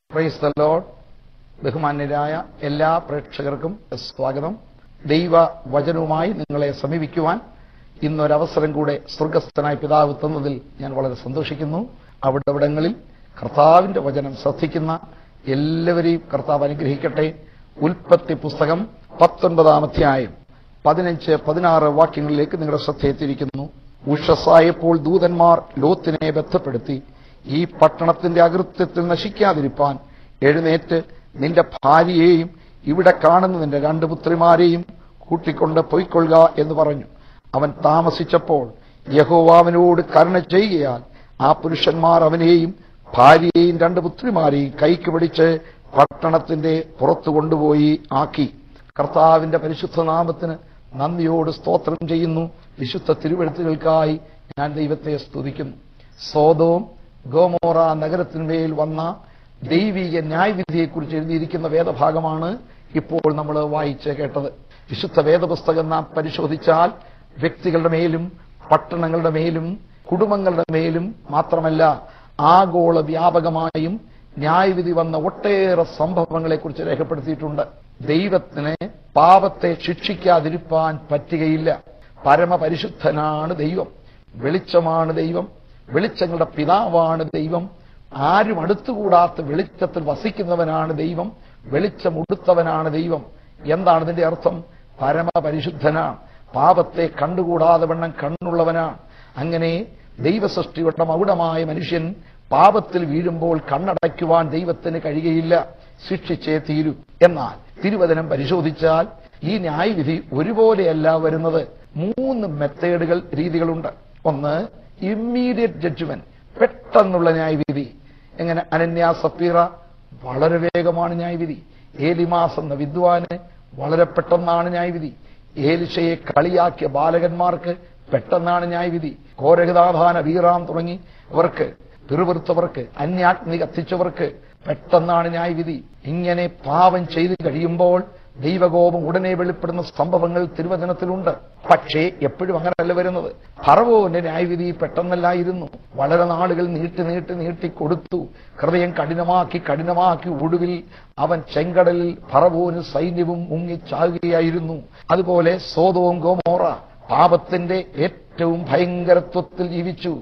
praise the load ബഹുമാന്യരായ എല്ലാ പ്രേക്ഷകർക്കും സ്വാഗതം ദൈവ വചനവുമായി നിങ്ങളെ സമീപിക്കുവാൻ ഇന്നൊരവസരം കൂടെ സ്വർഗസ്ഥനായ പിതാവ് തന്നതിൽ ഞാൻ വളരെ സന്തോഷിക്കുന്നു അവിടവിടങ്ങളിൽ കർത്താവിന്റെ വചനം ശ്രദ്ധിക്കുന്ന എല്ലാവരെയും കർത്താവ് അനുഗ്രഹിക്കട്ടെ ഉൽപ്പത്തി പുസ്തകം പത്തൊൻപതാം അധ്യായം പതിനഞ്ച് പതിനാറ് വാക്യങ്ങളിലേക്ക് നിങ്ങളുടെ ശ്രദ്ധയെത്തിയിരിക്കുന്നു ഉഷസായപ്പോൾ ദൂതന്മാർ ലോത്തിനെ ബന്ധപ്പെടുത്തി ഈ പട്ടണത്തിന്റെ അകൃത്യത്തിൽ നശിക്കാതിരിപ്പാൻ എഴുന്നേറ്റ് നിന്റെ ഭാര്യയെയും ഇവിടെ കാണുന്ന നിന്റെ രണ്ട് പുത്രിമാരെയും കൂട്ടിക്കൊണ്ട് പൊയ്ക്കൊള്ളുക എന്ന് പറഞ്ഞു അവൻ താമസിച്ചപ്പോൾ യഹോവാവിനോട് കരുണ ചെയ്യുകയാൽ ആ പുരുഷന്മാർ അവനെയും ഭാര്യയെയും രണ്ട് പുത്രിമാരെയും കൈക്ക് പിടിച്ച് പട്ടണത്തിന്റെ പുറത്തു കൊണ്ടുപോയി ആക്കി കർത്താവിന്റെ പരിശുദ്ധ നാമത്തിന് നന്ദിയോട് സ്തോത്രം ചെയ്യുന്നു വിശുദ്ധ തിരുവഴുത്തുകൾക്കായി ഞാൻ ദൈവത്തെ സ്തുതിക്കുന്നു സോതോം ഗോമോറ നഗരത്തിന്മേൽ വന്ന ദൈവിക ന്യായവിധിയെക്കുറിച്ച് എഴുതിയിരിക്കുന്ന വേദഭാഗമാണ് ഇപ്പോൾ നമ്മൾ വായിച്ച് കേട്ടത് വിശുദ്ധ വേദപുസ്തകം നാം പരിശോധിച്ചാൽ വ്യക്തികളുടെ മേലും പട്ടണങ്ങളുടെ മേലും കുടുംബങ്ങളുടെ മേലും മാത്രമല്ല ആഗോള വ്യാപകമായും ന്യായവിധി വന്ന ഒട്ടേറെ സംഭവങ്ങളെക്കുറിച്ച് രേഖപ്പെടുത്തിയിട്ടുണ്ട് ദൈവത്തിന് പാപത്തെ ശിക്ഷിക്കാതിരിപ്പാൻ പറ്റുകയില്ല പരമപരിശുദ്ധനാണ് ദൈവം വെളിച്ചമാണ് ദൈവം വെളിച്ചങ്ങളുടെ പിതാവാണ് ദൈവം ആരും അടുത്തുകൂടാത്ത വെളിച്ചത്തിൽ വസിക്കുന്നവനാണ് ദൈവം വെളിച്ചം ഉടുത്തവനാണ് ദൈവം എന്താണ് ഇതിന്റെ അർത്ഥം പരമപരിശുദ്ധനാണ് പാപത്തെ കണ്ടുകൂടാതെ വണ്ണം കണ്ണുള്ളവനാണ് അങ്ങനെ ദൈവസൃഷ്ടിയുടെ മകുടമായ മനുഷ്യൻ പാപത്തിൽ വീഴുമ്പോൾ കണ്ണടയ്ക്കുവാൻ ദൈവത്തിന് കഴിയുകയില്ല ശിക്ഷിച്ചേ തീരൂ എന്നാൽ തിരുവചനം പരിശോധിച്ചാൽ ഈ ന്യായവിധി ഒരുപോലെയല്ല വരുന്നത് മൂന്ന് മെത്തേഡുകൾ രീതികളുണ്ട് ഒന്ന് ഇമ്മീഡിയറ്റ് ജഡ്ജ്മെന്റ് പെട്ടെന്നുള്ള ന്യായവിധി എങ്ങനെ അനന്യ സപ്പീറ വളരെ വേഗമാണ് ന്യായവിധി ഏലിമാസ് എന്ന വിദ്വാന് വളരെ പെട്ടെന്നാണ് ന്യായവിധി ഏലിശയെ കളിയാക്കിയ ബാലകന്മാർക്ക് പെട്ടെന്നാണ് ന്യായവിധി കോരഹിതാധാന വീറാം തുടങ്ങി അവർക്ക് പിറുപിറുത്തവർക്ക് അന്യാഗ്നി കത്തിച്ചവർക്ക് പെട്ടെന്നാണ് ന്യായവിധി ഇങ്ങനെ പാപം ചെയ്തു കഴിയുമ്പോൾ ദൈവകോപം ഉടനെ വെളിപ്പെടുന്ന സംഭവങ്ങൾ തിരുവചനത്തിലുണ്ട് പക്ഷേ എപ്പോഴും അങ്ങനെയല്ല വരുന്നത് ഫറവോന്റെ ന്യായവിധി പെട്ടെന്നല്ലായിരുന്നു വളരെ നാളുകൾ നീട്ടി നീട്ടി നീട്ടി കൊടുത്തു ഹൃദയം കഠിനമാക്കി കഠിനമാക്കി ഒടുവിൽ അവൻ ചെങ്കടലിൽ ഫറവോന് സൈന്യവും മുങ്ങിച്ചാകുകയായിരുന്നു അതുപോലെ സോതവും ഗോമോറ പാപത്തിന്റെ ഏറ്റവും ഭയങ്കരത്വത്തിൽ ജീവിച്ചു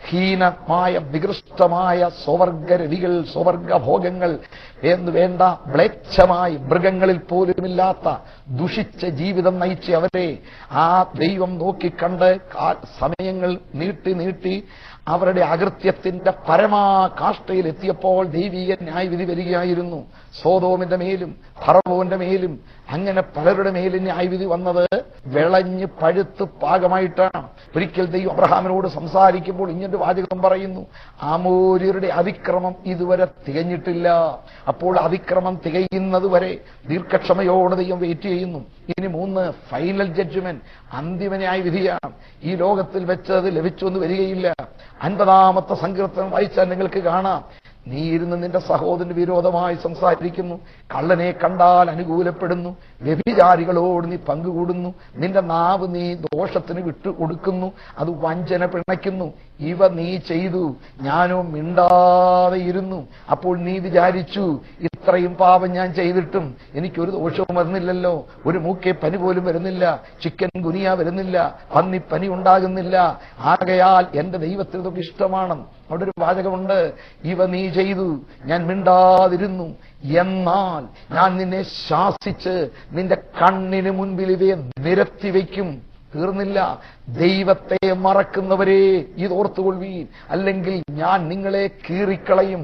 ഹീനമായ നികൃഷ്ടമായ സ്വവർഗരതികൾ സ്വവർഗഭോഗങ്ങൾ എന്ന് വേണ്ട മ്ലേച്ഛമായി മൃഗങ്ങളിൽ പോലുമില്ലാത്ത ദുഷിച്ച ജീവിതം നയിച്ച അവരെ ആ ദൈവം നോക്കിക്കണ്ട് കാ- സമയങ്ങൾ നീട്ടി നീട്ടി അവരുടെ അകൃത്യത്തിന്റെ പരമാകാഷ്ഠയിൽ എത്തിയപ്പോൾ ദൈവീക ന്യായവിധി വരികയായിരുന്നു സോതോമിന്റെ മേലും ഫറവോന്റെ മേലും അങ്ങനെ പലരുടെ മേലും ന്യായവിധി വന്നത് വിളഞ്ഞ് പഴുത്ത് പാകമായിട്ടാണ് ഒരിക്കൽ ദൈവം അബ്രഹാമിനോട് സംസാരിക്കുമ്പോൾ ഇങ്ങനൊരു വാചകം പറയുന്നു ആമോര്യരുടെ അതിക്രമം ഇതുവരെ തികഞ്ഞിട്ടില്ല അപ്പോൾ അതിക്രമം തികയുന്നത് വരെ ദീർഘക്ഷമയോടെ ദൈവം വെയിറ്റ് ചെയ്യുന്നു ഇനി മൂന്ന് ഫൈനൽ ജഡ്ജ്മെന്റ് അന്തിമ വിധിയാണ് ഈ ലോകത്തിൽ വെച്ചത് ലഭിച്ചൊന്നും വരികയില്ല അൻപതാമത്തെ സങ്കീർത്തനം വായിച്ചാൽ നിങ്ങൾക്ക് കാണാം നീ ഇരുന്ന് നിന്റെ സഹോദരന് വിരോധമായി സംസാരിക്കുന്നു കള്ളനെ കണ്ടാൽ അനുകൂലപ്പെടുന്നു വ്യഭിചാരികളോട് നീ പങ്കുകൂടുന്നു നിന്റെ നാവ് നീ ദോഷത്തിന് വിട്ടു കൊടുക്കുന്നു അത് വഞ്ചന പിണയ്ക്കുന്നു ഇവ നീ ചെയ്തു ഞാനോ മിണ്ടാതെ ഇരുന്നു അപ്പോൾ നീ വിചാരിച്ചു ഇത്രയും പാപം ഞാൻ ചെയ്തിട്ടും എനിക്കൊരു ദോഷവും വരുന്നില്ലല്ലോ ഒരു മൂക്കെ പനി പോലും വരുന്നില്ല ചിക്കൻ ഗുനിയ വരുന്നില്ല പന്നിപ്പനി ഉണ്ടാകുന്നില്ല ആകയാൽ എന്റെ ദൈവത്തിന് ഇതൊക്കെ ഇഷ്ടമാണ് അവിടെ ഒരു വാചകമുണ്ട് ഇവ നീ ചെയ്തു ഞാൻ മിണ്ടാതിരുന്നു എന്നാൽ ഞാൻ നിന്നെ ശാസിച്ച് നിന്റെ കണ്ണിന് മുൻപിൽ ഇവയെ നിരത്തി വയ്ക്കും തീർന്നില്ല ദൈവത്തെ മറക്കുന്നവരെ ഇതോർത്തുകൊള്ളുവീൻ അല്ലെങ്കിൽ ഞാൻ നിങ്ങളെ കീറിക്കളയും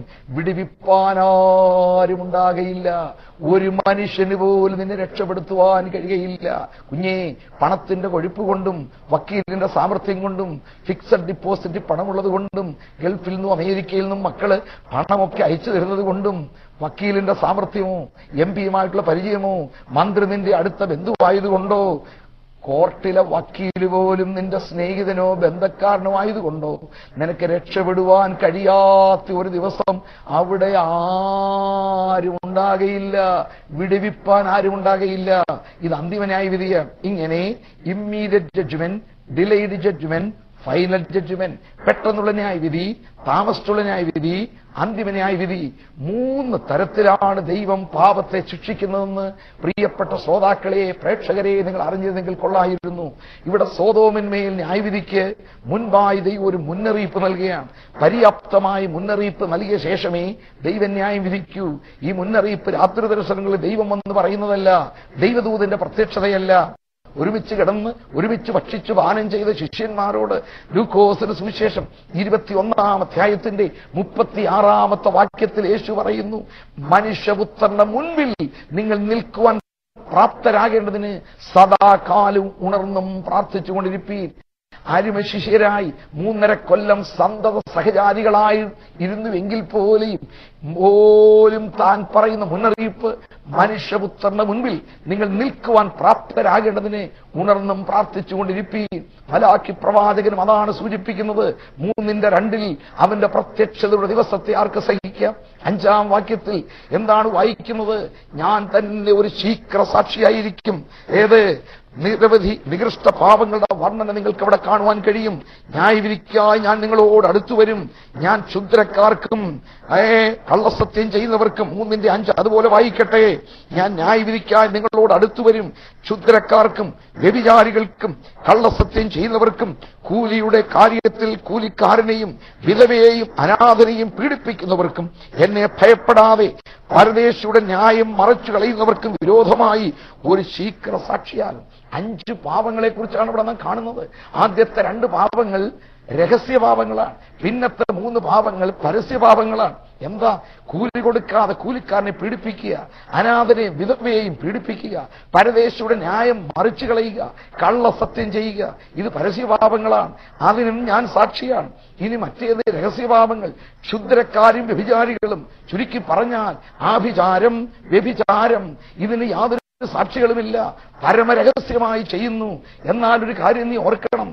വിടിവിപ്പാനാരും ഉണ്ടാകയില്ല ഒരു മനുഷ്യന് പോലും നിന്നെ രക്ഷപ്പെടുത്തുവാൻ കഴിയുകയില്ല കുഞ്ഞേ പണത്തിന്റെ കൊഴുപ്പ് കൊണ്ടും വക്കീലിന്റെ സാമർഥ്യം കൊണ്ടും ഫിക്സഡ് ഡിപ്പോസിറ്റ് പണമുള്ളത് കൊണ്ടും ഗൾഫിൽ നിന്നും അമേരിക്കയിൽ നിന്നും മക്കള് പണമൊക്കെ അയച്ചു തരുന്നത് കൊണ്ടും വക്കീലിന്റെ സാമർഥ്യമോ എം പിയുമായിട്ടുള്ള പരിചയമോ മന്ത്രി നിന്റെ അടുത്ത ബന്ധുവായതുകൊണ്ടോ കോർട്ടിലെ വക്കീല് പോലും നിന്റെ സ്നേഹിതനോ ബന്ധക്കാരനോ ആയതുകൊണ്ടോ നിനക്ക് രക്ഷപ്പെടുവാൻ കഴിയാത്ത ഒരു ദിവസം അവിടെ ആരും ഉണ്ടാകയില്ല വിടുവിപ്പാൻ ആരും ഉണ്ടാകയില്ല ഇത് അന്തിമ ന്യായവിധിയാണ് ഇങ്ങനെ immediate judgement delayed judgement final judgement പെട്ടെന്നുള്ള ന്യായവിധി താമസിച്ചുള്ള ന്യായവിധി അന്തിമ ന്യായവിധി മൂന്ന് തരത്തിലാണ് ദൈവം പാപത്തെ ശിക്ഷിക്കുന്നതെന്ന് പ്രിയപ്പെട്ട ശ്രോതാക്കളെ പ്രേക്ഷകരെ നിങ്ങൾ അറിഞ്ഞിരുന്നെങ്കിൽ കൊള്ളായിരുന്നു ഇവിടെ സോതോമിന്മേൽ ന്യായവിധിക്ക് മുൻപായി ദൈവം ഒരു മുന്നറിയിപ്പ് നൽകുകയാണ് പര്യാപ്തമായി മുന്നറിയിപ്പ് നൽകിയ ശേഷമേ ദൈവം ന്യായം വിധിക്കൂ ഈ മുന്നറിയിപ്പ് രാത്രി ദർശനങ്ങളിൽ ദൈവം എന്ന് പറയുന്നതല്ല ദൈവദൂതന്റെ പ്രത്യക്ഷതയല്ല ഒരുമിച്ച് കിടന്ന് ഒരുമിച്ച് ഭക്ഷിച്ച് പാനം ചെയ്ത ശിഷ്യന്മാരോട് ലൂക്കോസിന് സുവിശേഷം ഇരുപത്തിയൊന്നാം അധ്യായത്തിന്റെ മുപ്പത്തിയാറാമത്തെ വാക്യത്തിൽ യേശു പറയുന്നു മനുഷ്യപുത്രന്റെ മുൻപിൽ നിങ്ങൾ നിൽക്കുവാൻ പ്രാപ്തരാകേണ്ടതിന് സദാകാലവും ഉണർന്നും പ്രാർത്ഥിച്ചുകൊണ്ടിരിപ്പീൻ അരുമശിഷ്യരായി മൂന്നര കൊല്ലം സന്തത സഹചാരികളായി ഇരുന്നുവെങ്കിൽ പോലെയും പോലും താൻ പറയുന്ന മുന്നറിയിപ്പ് മനുഷ്യപുത്രന്റെ മുൻപിൽ നിങ്ങൾ നിൽക്കുവാൻ പ്രാപ്തരാകേണ്ടതിന് ഉണർന്നും പ്രാർത്ഥിച്ചുകൊണ്ടിരിപ്പീൻ മലാക്കി പ്രവാചകനും അതാണ് സൂചിപ്പിക്കുന്നത് മൂന്നിന്റെ രണ്ടിൽ അവന്റെ പ്രത്യക്ഷതയുടെ ദിവസത്തെ ആർക്ക് സഹിക്കാം അഞ്ചാം വാക്യത്തിൽ എന്താണ് വായിക്കുന്നത് ഞാൻ തന്നെ ഒരു ശീക്ര സാക്ഷിയായിരിക്കും ഏത് നിരവധി നികൃഷ്ട പാപങ്ങളുടെ വർണ്ണന നിങ്ങൾക്ക് അവിടെ കാണുവാൻ കഴിയും ന്യായവിധിക്കായി ഞാൻ നിങ്ങളോട് അടുത്തു വരും ഞാൻ ക്ഷുദ്രക്കാർക്കും ഏ കള്ളസത്യം ചെയ്യുന്നവർക്കും മൂന്നിന്റെ അഞ്ച് അതുപോലെ വായിക്കട്ടെ ഞാൻ ന്യായവിധിക്കായി നിങ്ങളോട് അടുത്തു വരും ക്ഷുദ്രക്കാർക്കും വ്യഭിചാരികൾക്കും കള്ളസത്യം ചെയ്യുന്നവർക്കും കൂലിയുടെ കാര്യത്തിൽ കൂലിക്കാരനെയും വിധവയെയും അനാഥനെയും പീഡിപ്പിക്കുന്നവർക്കും എന്നെ ഭയപ്പെടാതെ പരദേശിയുടെ ന്യായം മറച്ചു കളയുന്നവർക്കും വിരോധമായി ഒരു ശീക്ര സാക്ഷിയാകും അഞ്ച് പാപങ്ങളെ കുറിച്ചാണ് ഇവിടെ നാം കാണുന്നത് ആദ്യത്തെ രണ്ട് പാപങ്ങൾ രഹസ്യപാപങ്ങളാണ് പിന്നത്തെ മൂന്ന് പാപങ്ങൾ പരസ്യപാപങ്ങളാണ് എന്താ കൂലി കൊടുക്കാതെ കൂലിക്കാരനെ പീഡിപ്പിക്കുക അനാഥനെയും വിധവയെയും പീഡിപ്പിക്കുക പരദേശിയുടെ ന്യായം മറിച്ചു കളയുക കള്ളസത്യം ചെയ്യുക ഇത് പരസ്യപാപങ്ങളാണ് അതിനും ഞാൻ സാക്ഷിയാണ് ഇനി മറ്റേത് രഹസ്യപാപങ്ങൾ ക്ഷുദ്രക്കാരും വ്യഭിചാരികളും ചുരുക്കി പറഞ്ഞാൽ ആഭിചാരം വ്യഭിചാരം ഇതിന് യാതൊരു സാക്ഷികളുമില്ല പരമരഹസ്യമായി ചെയ്യുന്നു എന്നാൽ ഒരു കാര്യം നീ ഓർക്കണം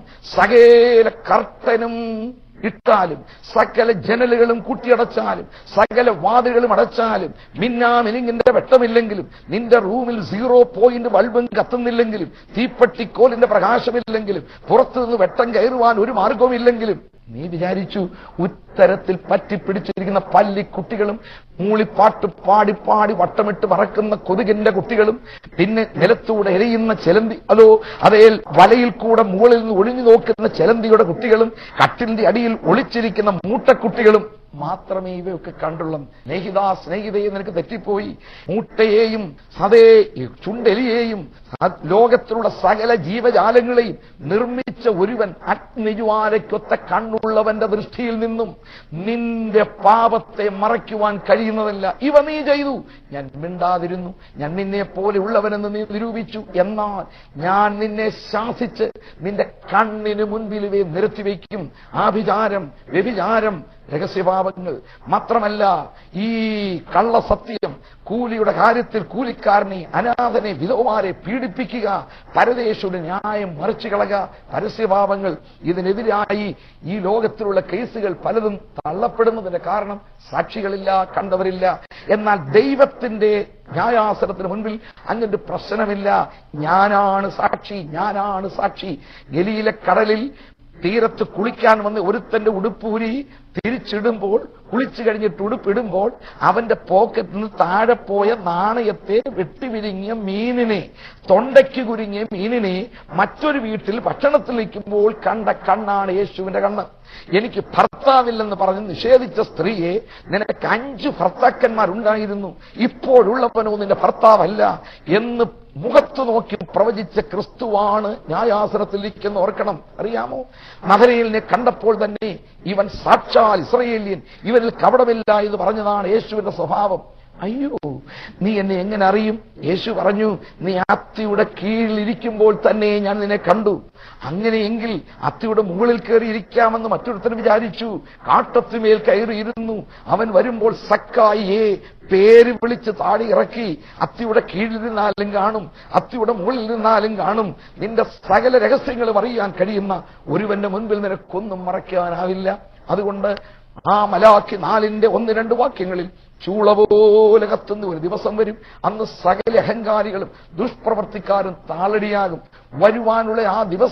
സകല കർട്ടനും ഇട്ടാലും സകല ജനലുകളും കൂട്ടിയടച്ചാലും സകല വാതിലുകളും അടച്ചാലും മിന്നാമിനിങ്ങിന്റെ വെട്ടമില്ലെങ്കിലും നിന്റെ റൂമിൽ സീറോ പോയിന്റ് ബൾബും കത്തുന്നില്ലെങ്കിലും തീപ്പട്ടിക്കോലിന്റെ പ്രകാശമില്ലെങ്കിലും പുറത്തുനിന്ന് വെട്ടം കയറുവാൻ ഒരു മാർഗവുമില്ലെങ്കിലും നീ വിചാരിച്ചു ഉത്തരത്തിൽ പറ്റിപ്പിടിച്ചിരിക്കുന്ന പല്ലിക്കുട്ടികളും മൂളിപ്പാട്ട് പാടി പാടി വട്ടമിട്ട് പറക്കുന്ന കൊതുകിന്റെ കുട്ടികളും പിന്നെ നിലത്തൂടെ എരിയുന്ന ചെലന്തി അതോ അതേ വലയിൽ കൂടെ മുകളിൽ നിന്ന് ഒളിഞ്ഞു നോക്കുന്ന ചെലന്തിയുടെ കുട്ടികളും കട്ടിലിന്റെ അടിയിൽ ഒളിച്ചിരിക്കുന്ന മൂട്ടക്കുട്ടികളും മാത്രമേ ഇവയൊക്കെ കണ്ടുള്ള സ്നേഹിതാ സ്നേഹിതയെ നിനക്ക് തെറ്റിപ്പോയി മൂട്ടയെയും അതേ ഈ ചുണ്ടെലിയെയും സ- ലോകത്തിലുള്ള സകല ജീവജാലങ്ങളെയും നിർമ്മിച്ച ഒരുവൻ അഗ്നിജ്വാലയ്ക്കൊത്ത കണ്ണുള്ളവന്റെ ദൃഷ്ടിയിൽ നിന്നും നിന്റെ പാപത്തെ മറയ്ക്കുവാൻ കഴിയുന്നതല്ല ഇവ നീ ചെയ്തു ഞാൻ മിണ്ടാതിരുന്നു ഞാൻ നിന്നെ പോലെ ഉള്ളവനെന്ന് നീ നിരൂപിച്ചു എന്നാൽ ഞാൻ നിന്നെ ശാസിച്ച് നിന്റെ കണ്ണിന് മുൻപിൽ ഇവയെ നിരത്തിവെക്കും ആഭിചാരം വ്യഭിചാരം രഹസ്യപാപങ്ങൾ മാത്രമല്ല ഈ കള്ളസത്യം കൂലിയുടെ കാര്യത്തിൽ കൂലിക്കാരനെ അനാഥനെ വിധവമാരെ പീഡിപ്പിക്കുക പരദേശയുടെ ന്യായം മറിച്ചു കളക പരസ്യപാപങ്ങൾ ഇതിനെതിരായി ഈ ലോകത്തിലുള്ള കേസുകൾ പലതും തള്ളപ്പെടുന്നതിന്റെ കാരണം സാക്ഷികളില്ല കണ്ടവരില്ല എന്നാൽ ദൈവത്തിന്റെ ന്യായാസനത്തിന് മുൻപിൽ അങ്ങനെ പ്രശ്നമില്ല ഞാനാണ് സാക്ഷി ഞാനാണ് സാക്ഷി ഗലീല കടലിൽ തീരത്ത് കുളിക്കാൻ വന്ന് ഒരുത്തന്റെ ഉടുപ്പൂരി തിരിച്ചിടുമ്പോൾ കുളിച്ചു കഴിഞ്ഞിട്ട് ഉടുപ്പിടുമ്പോൾ അവന്റെ പോക്കറ്റിൽ നിന്ന് താഴെ പോയ നാണയത്തെ വെട്ടിവിരിങ്ങിയ മീനിനെ തൊണ്ടയ്ക്ക് കുരുങ്ങിയ മീനിനെ മറ്റൊരു വീട്ടിൽ ഭക്ഷണത്തിൽ നിൽക്കുമ്പോൾ കണ്ട കണ്ണാണ് യേശുവിന്റെ കണ്ണ് എനിക്ക് ഭർത്താവില്ലെന്ന് പറഞ്ഞ് നിഷേധിച്ച സ്ത്രീയെ നിനക്ക് അഞ്ച് ഭർത്താക്കന്മാരുണ്ടായിരുന്നു ഇപ്പോഴുള്ളവനോ നിന്റെ ഭർത്താവല്ല എന്ന് മുഖത്ത് നോക്കി പ്രവചിച്ച ക്രിസ്തുവാണ് ന്യായാസനത്തിൽ ഇരിക്കുന്ന ഓർക്കണം അറിയാമോ നഗരയിലിനെ കണ്ടപ്പോൾ തന്നെ ഇവൻ സാക്ഷാൽ ഇസ്രയേലിയൻ ഇവരിൽ കപടമില്ല എന്ന് പറഞ്ഞതാണ് യേശുവിന്റെ സ്വഭാവം അയ്യോ നീ എന്നെ എങ്ങനെ അറിയും യേശു പറഞ്ഞു നീ അത്തിയുടെ കീഴിൽ ഇരിക്കുമ്പോൾ തന്നെ ഞാൻ നിന്നെ കണ്ടു അങ്ങനെയെങ്കിൽ അത്തിയുടെ മുകളിൽ കയറി ഇരിക്കാമെന്ന് മറ്റൊരുത്തൻ വിചാരിച്ചു കാട്ടത്തിമേൽ കയറിയിരുന്നു അവൻ വരുമ്പോൾ സക്കായിയെ പേര് വിളിച്ച് താടി ഇറക്കി അത്തിയുടെ കീഴിൽ നിന്നാലും കാണും അത്തിയുടെ മുകളിൽ നിന്നാലും കാണും നിന്റെ സകല രഹസ്യങ്ങളും അറിയാൻ കഴിയുന്ന ഒരുവന്റെ മുൻപിൽ നിനക്കൊന്നും മറയ്ക്കാനാവില്ല അതുകൊണ്ട് ആ മലാഖി നാലിന്റെ ഒന്ന് രണ്ട് വാക്യങ്ങളിൽ ചൂള പോലെ കത്തുന്ന ഒരു ദിവസം വരും അന്ന് സകല അഹങ്കാരികളും ദുഷ്പ്രവർത്തിക്കാരും താളടിയാകും വരുവാനുള്ള ആ ദിവസം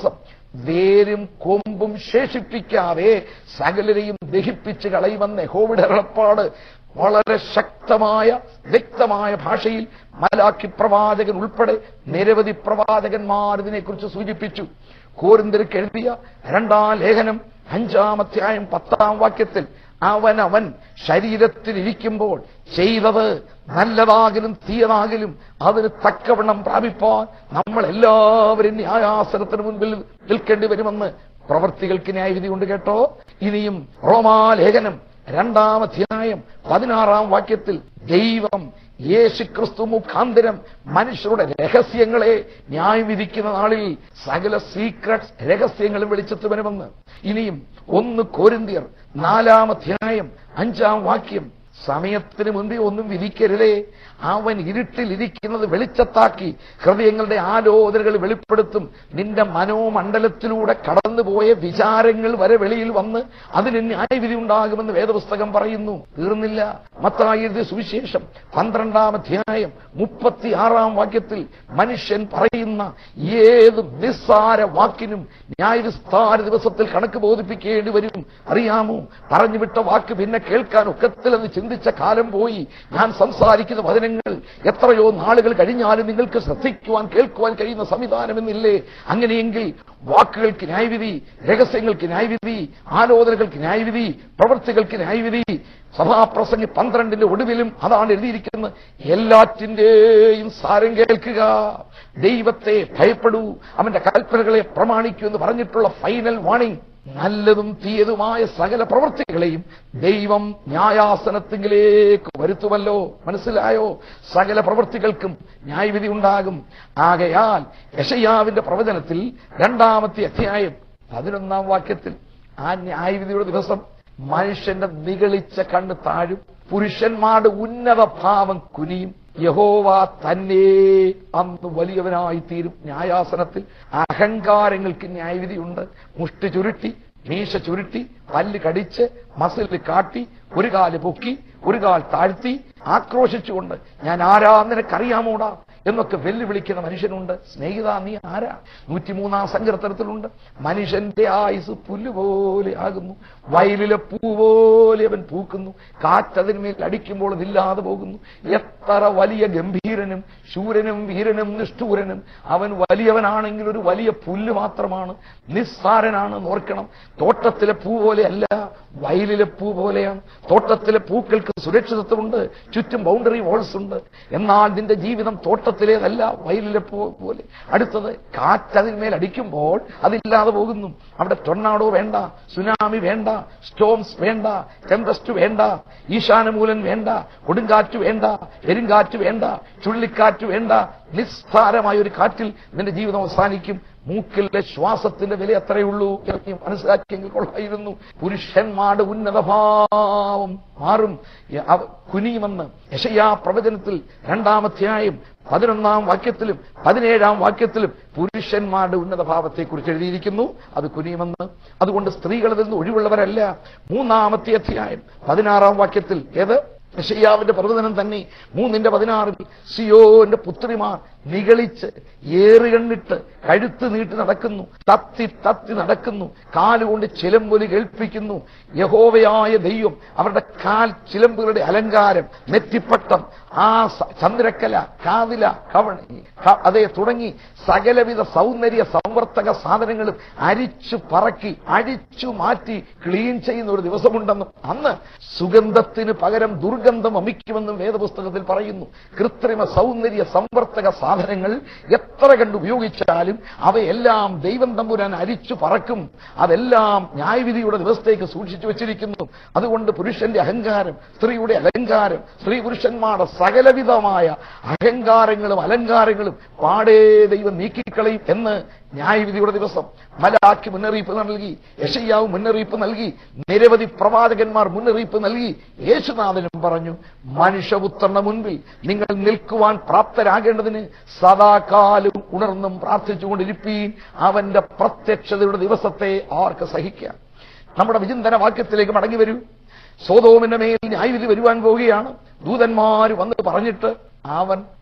വേരും കൊമ്പും ശേഷിപ്പിക്കാതെ സകലരെയും ദഹിപ്പിച്ച് കളയുമെന്ന് യഹോവയുടെ അരുളപ്പാട് വളരെ ശക്തമായ വ്യക്തമായ ഭാഷയിൽ മലാക്കി പ്രവാചകൻ ഉൾപ്പെടെ നിരവധി പ്രവാചകന്മാർ ഇതിനെക്കുറിച്ച് സൂചിപ്പിച്ചു കോരിന്തർക്ക് എഴുതിയ രണ്ടാം ലേഖനം അഞ്ചാം അധ്യായം പത്താം വാക്യത്തിൽ അവൻ അവൻ ശരീരത്തിൽ ഇരിക്കുമ്പോൾ ചെയ്തത് നല്ലതാകലും തീയതാകലും അതിന് തക്കവണ്ണം പ്രാപിപ്പാൻ നമ്മൾ എല്ലാവരും ന്യായാസനത്തിന് മുൻപിൽ നിൽക്കേണ്ടി വരുമെന്ന് പ്രവർത്തികൾക്ക് ന്യായവിധി കൊണ്ട് കേട്ടോ ഇനിയും റോമാലേഖനം രണ്ടാം അധ്യായം പതിനാറാം വാക്യത്തിൽ ദൈവം യേശുക്രിസ്തു മുഖാന്തരം മനുഷ്യരുടെ രഹസ്യങ്ങളെ ന്യായവിധിക്കുന്ന നാളിൽ സകല സീക്രട്സ് രഹസ്യങ്ങളും വെളിച്ചത്ത് വരുമെന്ന് ഇനിയും ഒന്ന് കോരിന്തിയർ നാലാം അധ്യായം അഞ്ചാം വാക്യം സമയത്തിന് മുൻപേ ഒന്നും വിധിക്കരുതേ അവൻ ഇരുട്ടിൽ ഇരിക്കുന്നത് വെളിച്ചത്താക്കി ഹൃദയങ്ങളുടെ ആലോചനകൾ വെളിപ്പെടുത്തും നിന്റെ മനോമണ്ഡലത്തിലൂടെ കടന്നുപോയ വിചാരങ്ങൾ വരെ വെളിയിൽ വന്ന് അതിന് ന്യായവിധി ഉണ്ടാകുമെന്ന് വേദപുസ്തകം പറയുന്നു തീർന്നില്ല മത്തായി എഴുതിയ സുവിശേഷം പന്ത്രണ്ടാം അധ്യായം മുപ്പത്തിയാറാം വാക്യത്തിൽ മനുഷ്യൻ പറയുന്ന ഏത് നിസ്സാര വാക്കിനും ന്യായവിസ്താര ദിവസത്തിൽ കണക്ക് ബോധിപ്പിക്കേണ്ടി വരും അറിയാമോ പറഞ്ഞുവിട്ട വാക്ക് പിന്നെ കേൾക്കാൻ ഒക്കത്തിലെന്ന് ചിന്തിച്ച കാലം പോയി ഞാൻ സംസാരിക്കുന്ന വചനങ്ങൾ എത്രയോ നാളുകൾ കഴിഞ്ഞാലും നിങ്ങൾക്ക് ശ്രദ്ധിക്കുവാൻ കേൾക്കുവാൻ കഴിയുന്ന സംവിധാനമെന്നില്ലേ അങ്ങനെയെങ്കിൽ വാക്കുകൾക്ക് ന്യായവിധി രഹസ്യങ്ങൾക്ക് ന്യായവിധി ആലോചനകൾക്ക് ന്യായവിധി പ്രവൃത്തികൾക്ക് ന്യായവിധി സഭാപ്രസംഗി പന്ത്രണ്ടിന്റെ ഒടുവിലും അതാണ് എഴുതിയിരിക്കുന്നത് എല്ലാറ്റിന്റെയും സാരം കേൾക്കുക ദൈവത്തെ ഭയപ്പെടൂ അവന്റെ കൽപ്പനകളെ പ്രമാണിക്കൂ എന്ന് പറഞ്ഞിട്ടുള്ള ഫൈനൽ വാണിംഗ് നല്ലതും തീയതുമായ സകല പ്രവൃത്തികളെയും ദൈവം ന്യായാസനത്തിങ്കിലേക്ക് വരുത്തുമല്ലോ മനസ്സിലായോ സകല പ്രവൃത്തികൾക്കും ന്യായവിധി ഉണ്ടാകും ആകയാൽ യശയാവിന്റെ പ്രവചനത്തിൽ രണ്ടാമത്തെ അധ്യായം പതിനൊന്നാം വാക്യത്തിൽ ആ ന്യായവിധിയുടെ ദിവസം മനുഷ്യന്റെ നിഗളിച്ച കണ്ണ് താഴും പുരുഷന്മാരുടെ ഉന്നത ഭാവം കുനിയും യഹോവ തന്നെ അന്ന് വലിയവനായി തീരും ന്യായാസനത്തിൽ അഹങ്കാരങ്ങൾക്ക് ന്യായവിധിയുണ്ട് മുഷ്ടി ചുരുട്ടി മീശ ചുരുട്ടി പല്ല് കടിച്ച് മസിൽ കാട്ടി ഒരു കാല് പൊക്കി ഒരു കാൽ താഴ്ത്തി ആക്രോശിച്ചുകൊണ്ട് ഞാൻ ആരാ നിനക്കറിയാമോടാ എന്നൊക്കെ വെല്ലുവിളിക്കുന്ന മനുഷ്യനുണ്ട് സ്നേഹിത നീ ആരാ നൂറ്റിമൂന്നാം സങ്കീർത്തനത്തിലുണ്ട് മനുഷ്യന്റെ ആയുസ് പുല്ലുപോലെ ആകുന്നു വയലിലെ പൂ പോലെ അവൻ പൂക്കുന്നു കാറ്റതിന്മേൽ അടിക്കുമ്പോൾ അതില്ലാതെ പോകുന്നു എത്ര വലിയ ഗംഭീരനും ശൂരനും വീരനും നിഷ്ഠൂരനും അവൻ വലിയവനാണെങ്കിൽ ഒരു വലിയ പുല്ല് മാത്രമാണ് നിസ്സാരനാണെന്ന് ഓർക്കണം തോട്ടത്തിലെ പൂ പോലെയല്ല വയലിലെ പൂ പോലെയാണ് തോട്ടത്തിലെ പൂക്കൾക്ക് സുരക്ഷിതത്വമുണ്ട് ചുറ്റും ബൗണ്ടറി വാൾസ് ഉണ്ട് എന്നാൽ നിന്റെ ജീവിതം തോട്ടത്തിലേതല്ല വയലിലെ പൂ പോലെ അടുത്തത് കാറ്റതിന്മേൽ അടിക്കുമ്പോൾ അതില്ലാതെ പോകുന്നു അവിടെ ടൊർണാഡോ വേണ്ട സുനാമി വേണ്ട സ്റ്റോംസ് വേണ്ട ടെമ്പസ്റ്റ് വേണ്ട ഈശാനമൂലൻ വേണ്ട കൊടുങ്കാറ്റ് വേണ്ട പെരുങ്കാറ്റ് വേണ്ട ചുഴലിക്കാറ്റ് വേണ്ട നിസ്സാരമായ ഒരു കാറ്റിൽ നിന്റെ ജീവിതം അവസാനിക്കും മൂക്കിലെ ശ്വാസത്തിന്റെ വില എത്രയുള്ളൂ എന്ന് നീ മനസ്സിലാക്കിയെങ്കിൽ കൊള്ളായിരുന്നു പുരുഷന്മാരുടെ ഉന്നതഭാവം മാറും യ- അവ- കുനിയുമെന്ന് യശയാ പ്രവചനത്തിൽ രണ്ടാമധ്യായം പതിനൊന്നാം വാക്യത്തിലും പതിനേഴാം വാക്യത്തിലും പുരുഷന്മാരുടെ ഉന്നതഭാവത്തെ കുറിച്ച് എഴുതിയിരിക്കുന്നു അത് കുനിയുമെന്ന് അതുകൊണ്ട് സ്ത്രീകളിൽ നിന്ന് ഒഴിവുള്ളവരല്ല മൂന്നാമത്തെ അധ്യായം പതിനാറാം വാക്യത്തിൽ ഏത് യശയ്യാവിന്റെ പ്രവചനം തന്നെ മൂന്നിന്റെ പതിനാറിൽ സിയോന്റെ പുത്രിമാർ നിഗളിച്ച് ഏറുകണ്ണിട്ട് കഴുത്ത് നീട്ടി നടക്കുന്നു തത്തി തത്തി നടക്കുന്നു കാലുകൊണ്ട് ചിലമ്പൊലി കേൾപ്പിക്കുന്നു യഹോവയായ ദൈവം അവരുടെ കാൽ ചിലമ്പുകളുടെ അലങ്കാരം നെറ്റിപ്പട്ടം ആ സ- ചന്ദ്രക്കല കാതില കവണി ക- അതേ തുടങ്ങി സകലവിധ സൗന്ദര്യ സംവർത്തക സാധനങ്ങളും അരിച്ചു പറക്കി അഴിച്ചു മാറ്റി ക്ലീൻ ചെയ്യുന്ന ഒരു ദിവസമുണ്ടെന്നും അന്ന് സുഗന്ധത്തിന് പകരം ദുർഗന്ധം വമിക്കുമെന്നും വേദപുസ്തകത്തിൽ പറയുന്നു കൃത്രിമ സൗന്ദര്യ സംവർത്തക സാധനങ്ങൾ എത്ര കണ്ട് ഉപയോഗിച്ചാലും അവയെല്ലാം ദൈവം തമ്പുരാൻ അരിച്ചു പറക്കും അതെല്ലാം ന്യായവിധിയുടെ ദിവസത്തേക്ക് സൂക്ഷിച്ചു വെച്ചിരിക്കുന്നു അതുകൊണ്ട് പുരുഷന്റെ അഹങ്കാരം സ്ത്രീയുടെ അലങ്കാരം സ്ത്രീ പുരുഷന്മാരുടെ സകലവിധമായ അഹങ്കാരങ്ങളും അലങ്കാരങ്ങളും പാടേ ദൈവം നീക്കിക്കളയും എന്ന് ന്യായവിധിയുടെ ദിവസം മലാക്കി മുന്നറിയിപ്പ് നൽകി യശയ്യാവ് മുന്നറിയിപ്പ് നൽകി നിരവധി പ്രവാചകന്മാർ മുന്നറിയിപ്പ് നൽകി യേശുനാഥനും പറഞ്ഞു മനുഷ്യപുത്രന്റെ മുൻപിൽ നിങ്ങൾ നിൽക്കുവാൻ പ്രാപ്തരാകേണ്ടതിന് സദാകാലം ഉണർന്നും പ്രാർത്ഥിച്ചുകൊണ്ടിരിപ്പീൻ അവന്റെ പ്രത്യക്ഷതയുടെ ദിവസത്തെ ആർക്ക് സഹിക്കാം നമ്മുടെ വിചിന്തന വാക്യത്തിലേക്ക് മടങ്ങി വരൂ സോതോമിന്റെ മേൽ ന്യായവിധി വരുവാൻ പോവുകയാണ് ദൂതന്മാർ വന്ന് പറഞ്ഞിട്ട് അവൻ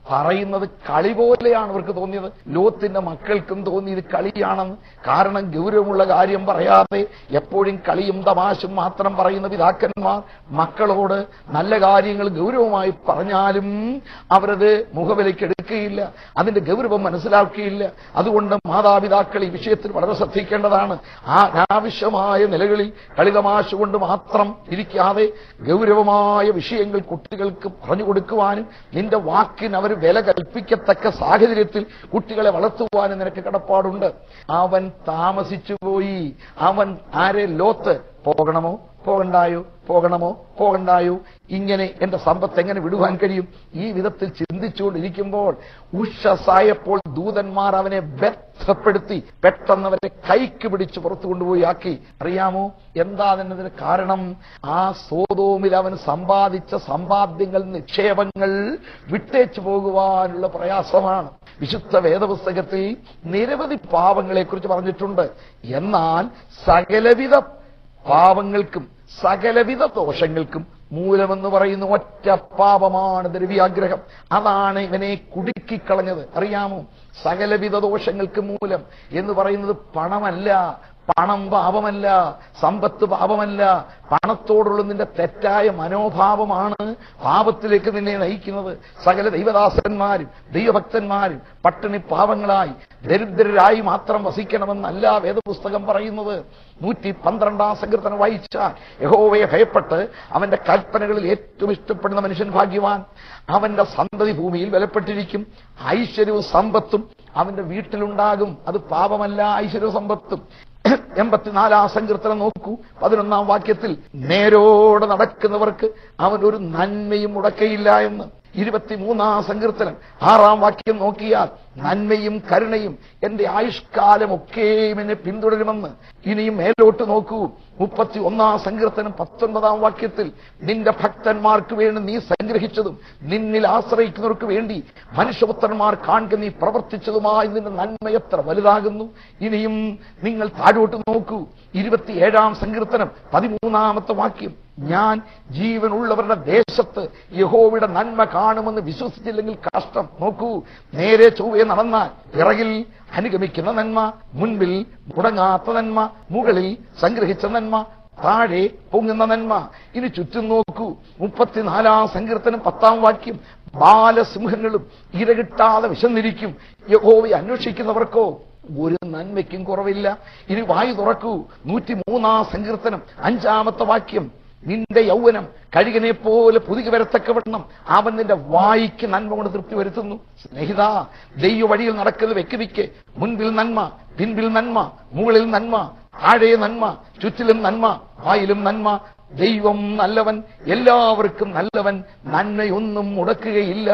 പറയുന്നത് കളി പോലെയാണ് അവർക്ക് തോന്നിയത് ലോത്തിന്റെ മക്കൾക്കും തോന്നി ഇത് കളിയാണെന്ന് കാരണം ഗൗരവമുള്ള കാര്യം പറയാതെ എപ്പോഴും കളിയും തമാശും മാത്രം പറയുന്ന പിതാക്കന്മാർ മക്കളോട് നല്ല കാര്യങ്ങൾ ഗൗരവമായി പറഞ്ഞാലും അവരത് മുഖവിലേക്ക് എടുക്കുകയില്ല അതിന്റെ ഗൗരവം മനസ്സിലാക്കുകയില്ല അതുകൊണ്ട് മാതാപിതാക്കൾ ഈ വിഷയത്തിൽ വളരെ ശ്രദ്ധിക്കേണ്ടതാണ് ആ അനാവശ്യമായ നിലകളിൽ കളിതമാശ കൊണ്ട് മാത്രം ഇരിക്കാതെ ഗൗരവമായ വിഷയങ്ങൾ കുട്ടികൾക്ക് പറഞ്ഞു കൊടുക്കുവാനും നിന്റെ വാക്കിന് അവർ വില കൽപ്പിക്കത്തക്ക സാഹചര്യത്തിൽ കുട്ടികളെ വളർത്തുവാനും നിനക്ക് കടപ്പാടുണ്ട് അവൻ താമസിച്ചു പോയി അവൻ ആരെ ലോത്ത് പോകണമോ പോകണ്ടായോ പോകണമോ പോകണ്ടായോ ഇങ്ങനെ എന്റെ സമ്പത്ത് എങ്ങനെ വിടുവാൻ കഴിയും ഈ വിധത്തിൽ ചിന്തിച്ചുകൊണ്ടിരിക്കുമ്പോൾ ഉഷസായപ്പോൾ ദൂതന്മാർ അവനെ ബന്ധപ്പെടുത്തി പെട്ടെന്ന് അവരെ കൈക്ക് പിടിച്ച് പുറത്തു കൊണ്ടുപോയി ആക്കി അറിയാമോ എന്താ അതിനതിന് കാരണം ആ സോതോമിൽ അവൻ സമ്പാദിച്ച സമ്പാദ്യങ്ങൾ നിക്ഷേപങ്ങൾ വിട്ടേച്ചു പോകുവാനുള്ള പ്രയാസമാണ് വിശുദ്ധ വേദപുസ്തകത്തിൽ നിരവധി പാവങ്ങളെക്കുറിച്ച് പറഞ്ഞിട്ടുണ്ട് എന്നാൽ സകലവിധ പാപങ്ങൾക്കും സകലവിധ ദോഷങ്ങൾക്കും മൂലമെന്ന് പറയുന്ന ഒറ്റ പാപമാണ് ദ്രവ്യാഗ്രഹം അതാണ് ഇവനെ കുടുക്കിക്കളഞ്ഞത് അറിയാമോ സകലവിധ ദോഷങ്ങൾക്ക് മൂലം എന്ന് പറയുന്നത് പണമല്ല പണം പാപമല്ല സമ്പത്ത് പാപമല്ല പണത്തോടുള്ള നിന്റെ തെറ്റായ മനോഭാവമാണ് പാപത്തിലേക്ക് നിന്നെ നയിക്കുന്നത് സകല ദൈവദാസന്മാരും ദൈവഭക്തന്മാരും പട്ടിണി പാവങ്ങളായി ദരിദ്രരായി മാത്രം വസിക്കണമെന്നല്ല വേദപുസ്തകം പറയുന്നത് നൂറ്റി പന്ത്രണ്ടാം സങ്കീർത്തനം വായിച്ചാൽ യഹോവയെ ഭയപ്പെട്ട് അവന്റെ കൽപ്പനകളിൽ ഏറ്റവും ഇഷ്ടപ്പെടുന്ന മനുഷ്യൻ ഭാഗ്യവാൻ അവന്റെ സന്തതി ഭൂമിയിൽ വിലപ്പെട്ടിരിക്കും ഐശ്വര്യവും സമ്പത്തും അവന്റെ വീട്ടിലുണ്ടാകും അത് പാപമല്ല ഐശ്വര്യവും സമ്പത്തും എൺപത്തിനാലാം സങ്കീർത്തനം നോക്കൂ പതിനൊന്നാം വാക്യത്തിൽ നേരോടെ നടക്കുന്നവർക്ക് അവൻ ഒരു നന്മയും മുടക്കയില്ല എന്ന് ഇരുപത്തിമൂന്നാം സങ്കീർത്തനം ആറാം വാക്യം നോക്കിയാൽ നന്മയും കരുണയും എന്റെ ആയുഷ്കാലമൊക്കെയും എന്നെ പിന്തുടരുമെന്ന് ഇനിയും മേലോട്ട് നോക്കൂ മുപ്പത്തി ഒന്നാം സങ്കീർത്തനം പത്തൊൻപതാം വാക്യത്തിൽ നിന്റെ ഭക്തന്മാർക്ക് വേണ്ടി നീ സംഗ്രഹിച്ചതും നിന്നിൽ ആശ്രയിക്കുന്നവർക്ക് വേണ്ടി മനുഷ്യപുത്രന്മാർ കാണുക നീ പ്രവർത്തിച്ചതുമായി നിന്റെ നന്മ എത്ര വലുതാകുന്നു ഇനിയും നിങ്ങൾ താഴോട്ട് നോക്കൂ ഇരുപത്തിയേഴാം സങ്കീർത്തനം പതിമൂന്നാമത്തെ വാക്യം ഞാൻ ജീവനുള്ളവരുടെ ദേശത്ത് യഹോവയുടെ നന്മ കാണുമെന്ന് വിശ്വസിച്ചില്ലെങ്കിൽ കഷ്ടം നോക്കൂ നേരെ ചൊവ്വെ നടന്നാൽ പിറകിൽ അനുഗമിക്കുന്ന നന്മ മുൻപിൽ മുടങ്ങാത്ത നന്മ മുകളിൽ സംഗ്രഹിച്ച നന്മ താഴെ പൊങ്ങുന്ന നന്മ ഇനി ചുറ്റും നോക്കൂ മുപ്പത്തിനാലാം സങ്കീർത്തനം പത്താം വാക്യം ബാലസിംഹങ്ങളും ഇരകിട്ടാതെ വിശന്നിരിക്കും യഹോവയെ അന്വേഷിക്കുന്നവർക്കോ ഒരു നന്മയ്ക്കും കുറവില്ല ഇനി വായു തുറക്കൂ നൂറ്റി മൂന്നാം സങ്കീർത്തനം അഞ്ചാമത്തെ വാക്യം നിന്റെ യൗവനം കഴുകനെ പോലെ പുതുകി വരത്തക്കവണ്ണം അവൻ നിന്റെ വായിക്ക് നന്മ കൊണ്ട് തൃപ്തി വരുത്തുന്നു സ്നേഹിത ദൈവ വഴിയിൽ നടക്കുന്ന വ്യക്തിക്ക് മുൻപിൽ നന്മ പിൻപിൽ നന്മ മുകളിൽ നന്മ താഴെ നന്മ ചുറ്റിലും നന്മ വായിലും നന്മ ദൈവം നല്ലവൻ എല്ലാവർക്കും നല്ലവൻ നന്മയൊന്നും മുടക്കുകയില്ല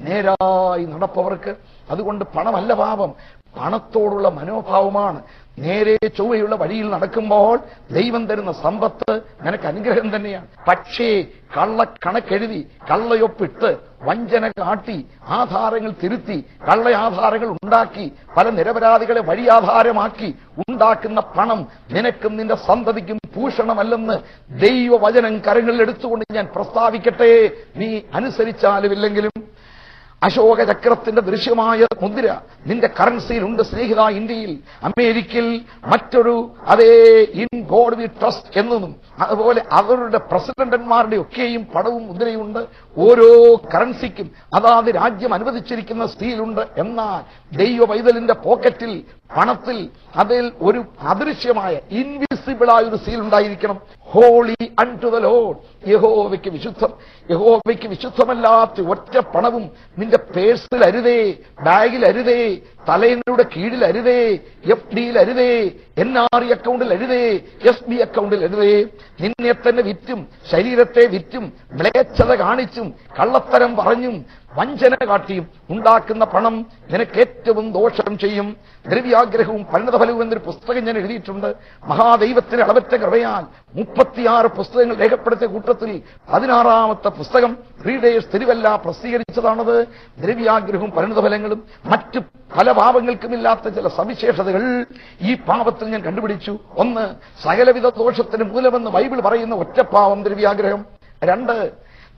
നേരായി നടപ്പവർക്ക് അതുകൊണ്ട് പണമല്ല പാപം പണത്തോടുള്ള മനോഭാവമാണ് നേരെ ചൊവ്വയുള്ള വഴിയിൽ നടക്കുമ്പോൾ ദൈവം തരുന്ന സമ്പത്ത് നിനക്ക് അനുഗ്രഹം തന്നെയാണ് പക്ഷേ കള്ളക്കണക്കെഴുതി കള്ളയൊപ്പിട്ട് വഞ്ചന കാട്ടി ആധാരങ്ങൾ തിരുത്തി കള്ള ആധാരങ്ങൾ ഉണ്ടാക്കി പല നിരപരാധികളെ വഴിയാധാരമാക്കി ഉണ്ടാക്കുന്ന പണം നിനക്കും നിന്റെ സന്തതിക്കും ഭൂഷണമല്ലെന്ന് ദൈവവചനം കരങ്ങളിൽ എടുത്തുകൊണ്ട് ഞാൻ പ്രസ്താവിക്കട്ടെ നീ അനുസരിച്ചാലും ഇല്ലെങ്കിലും അശോക ചക്രത്തിന്റെ ദൃശ്യമായ മുദ്ര നിന്റെ കറൻസിയിലുണ്ട് സ്നേഹിത ഇന്ത്യയിൽ അമേരിക്കയിൽ മറ്റൊരു അതേ ഇൻ ഗോഡ് വി ട്രസ്റ്റ് എന്നതും അതുപോലെ അവരുടെ പ്രസിഡന്റന്മാരുടെ ഒക്കെയും പടവും മുദ്രയുണ്ട് ഓരോ കറൻസിക്കും അതാത് രാജ്യം അനുവദിച്ചിരിക്കുന്ന സ്റ്റീലുണ്ട് എന്നാൽ ദൈവ പൈതലിന്റെ പോക്കറ്റിൽ പണത്തിൽ അതിൽ ഒരു അദൃശ്യമായ ഇൻവിസിബിളായ ഒരു സീൽ ഉണ്ടായിരിക്കണം holy unto the Lord യഹോവയ്ക്ക് വിശുദ്ധം യഹോവയ്ക്ക് വിശുദ്ധമല്ലാത്ത ഒറ്റ പണവും നിന്റെ പേഴ്സിൽ അരുതേ ബാഗിൽ അരുതേ തലയിലൂടെ കീഴിൽ അരുതേ എഫ് ഡിയിൽ അരുതേ എൻ ആർ ഇ അക്കൗണ്ടിൽ അരുതേ എസ് ബി അക്കൗണ്ടിൽ അരുതേ നിന്നെ തന്നെ വിറ്റും ശരീരത്തെ വിറ്റും മ്ലേച്ഛത കാണിച്ചും കള്ളത്തരം പറഞ്ഞും വഞ്ചന കാട്ടിയും ഉണ്ടാക്കുന്ന പണം നിനക്ക് ഏറ്റവും ദോഷം ചെയ്യും ദ്രവ്യാഗ്രഹവും പരിണതഫലവും എന്നൊരു പുസ്തകം ഞാൻ എഴുതിയിട്ടുണ്ട് മഹാദൈവത്തിന് അളവറ്റ കൃപയാൽ മുപ്പത്തിയാറ് പുസ്തകങ്ങൾ രേഖപ്പെടുത്തിയ കൂട്ടത്തിൽ പതിനാറാമത്തെ പുസ്തകം റീഡേഴ്സ് തിരുവല്ല പ്രസിദ്ധീകരിച്ചതാണത് ദ്രവ്യാഗ്രഹവും പരിണതഫലങ്ങളും മറ്റ് പല പാപങ്ങൾക്കുമില്ലാത്ത ചില സവിശേഷതകൾ ഈ പാപത്തിൽ ഞാൻ കണ്ടുപിടിച്ചു ഒന്ന് സകലവിധ ദോഷത്തിന് മൂലമെന്ന് ബൈബിൾ പറയുന്ന ഒറ്റപ്പാവം ദ്രവ്യാഗ്രഹം രണ്ട്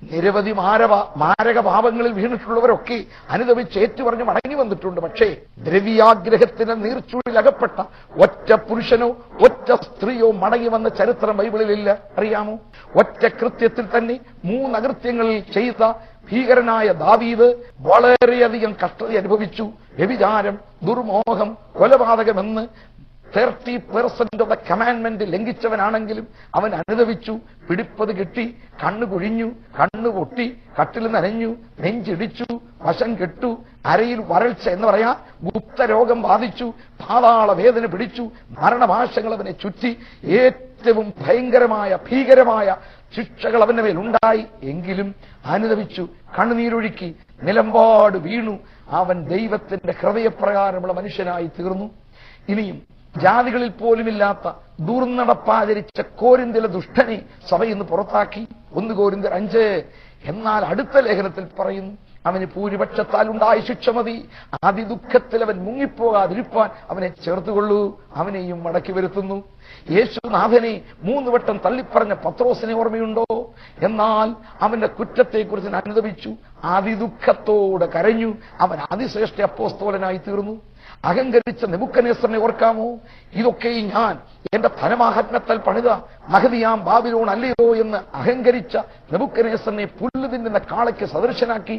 നിരവധി മാരവ മാരക പാപങ്ങളിൽ വീണിട്ടുള്ളവരൊക്കെ അനുദവിച്ച് ഏറ്റുപറഞ്ഞ് മടങ്ങി വന്നിട്ടുണ്ട് പക്ഷേ ദ്രവ്യാഗ്രഹത്തിന് നീർച്ചൂടിൽ അകപ്പെട്ട ഒറ്റ പുരുഷനോ ഒറ്റ സ്ത്രീയോ മടങ്ങി വന്ന ചരിത്രം ബൈബിളിലില്ല അറിയാമോ ഒറ്റ കൃത്യത്തിൽ തന്നെ മൂന്ന് അകൃത്യങ്ങളിൽ ചെയ്ത ഭീകരനായ ദാവീദ് വളരെയധികം കഷ്ടത അനുഭവിച്ചു വ്യഭിചാരം ദുർമോഹം കൊലപാതകമെന്ന് thirty percent of the commandment ലംഘിച്ചവനാണെങ്കിലും അവൻ അനുദവിച്ചു പിടിപ്പത് കിട്ടി കണ്ണു കുഴിഞ്ഞു കണ്ണു പൊട്ടി കട്ടിൽ നനഞ്ഞു നെഞ്ചിടിച്ചു വശം കെട്ടു അരയിൽ വരൾച്ച എന്ന് പറയാ ഗുപ്തരോഗം ബാധിച്ചു പാതാള വേദന പിടിച്ചു മരണഭാഷകൾ അവനെ ചുറ്റി ഏറ്റവും ഭയങ്കരമായ ഭീകരമായ ശിക്ഷകൾ അവന്റെ മേൽ ഉണ്ടായി എങ്കിലും അനുദവിച്ചു കണ്ണുനീരൊഴുക്കി നിലമ്പാട് വീണു അവൻ ദൈവത്തിന്റെ ഹൃദയപ്രകാരമുള്ള മനുഷ്യനായി തീർന്നു ഇനിയും ജാതികളിൽ പോലുമില്ലാത്ത ദൂർനടപ്പാചരിച്ച കോരിന്തിലെ ദുഷ്ടനെ സഭ ഇന്ന് പുറത്താക്കി ഒന്ന് കോരിന്തർ അഞ്ച് എന്നാൽ അടുത്ത ലേഖനത്തിൽ പറയുന്നു അവന് ഭൂരിപക്ഷത്താൽ ഉണ്ടായ ശിക്ഷ മതി അതിദുഃഖത്തിൽ അവൻ മുങ്ങിപ്പോകാതിരിപ്പാൻ അവനെ ചേർത്തുകൊള്ളൂ അവനെയും മടക്കി വരുത്തുന്നു യേശുനാഥനെ മൂന്ന് വട്ടം തള്ളിപ്പറഞ്ഞ പത്രോസിനെ ഓർമ്മയുണ്ടോ എന്നാൽ അവന്റെ കുറ്റത്തെക്കുറിച്ച് അനുദപിച്ചു അതിദുഃഖത്തോടെ കരഞ്ഞു അവൻ അതിശ്രേഷ്ഠ അപ്പോസ്തോലനായി തീർന്നു അഹങ്കരിച്ച നെബുക്കനേസറിനെ ഓർക്കാമോ ഇതൊക്കെയും ഞാൻ എന്റെ ധനമാഹാത്മ്യത്താൽ പണിത മഹതിയാം ബാബിലോൺ അല്ലയോ എന്ന് അഹങ്കരിച്ച നെബുക്കനേസറിനെ പുല്ല് തിന്നുന്ന കാളയ്ക്ക് സദൃശനാക്കി